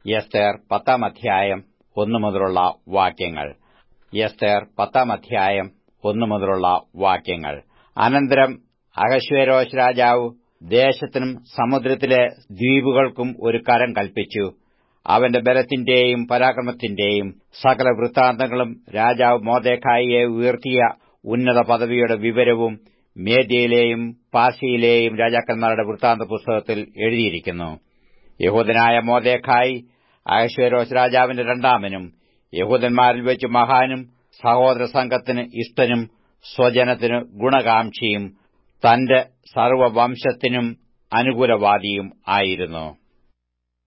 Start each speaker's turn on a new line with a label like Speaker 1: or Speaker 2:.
Speaker 1: എസ്തേർ പത്താം അധ്യായം ഒന്നു മുതലുള്ള വാക്യങ്ങൾ എസ്തേർ പത്താം അധ്യായം ഒന്നു മുതലുള്ള വാക്യങ്ങൾ അനന്തരം അഹശ്വേരോശ് രാജാവ് ദേശത്തിനും സമുദ്രത്തിലെ ദ്വീപുകൾക്കും ഒരു കരം കൽപ്പിച്ചു അവന്റെ ബലത്തിന്റെയും പരാക്രമത്തിന്റെയും സകല വൃത്താന്തങ്ങളും രാജാവ് മോദേഖായിയെ ഉയർത്തിയ ഉന്നത പദവിയുടെ വിവരവും മേദ്യയിലെയും പാർസിയിലെയും രാജാക്കന്മാരുടെ വൃത്താന്ത പുസ്തകത്തിൽ എഴുതിയിരിക്കുന്നു യഹൂദനായ മോദേഖായി അഹശ്വേരോശ് രാജാവിന്റെ രണ്ടാമനും യഹൂദന്മാരിൽ വെച്ച് മഹാനും സഹോദര സംഘത്തിന് ഇഷ്ടനും സ്വജനത്തിന് ഗുണകാംക്ഷിയും തന്റെ സർവവംശത്തിനും അനുകൂലവാദിയും ആയിരുന്നു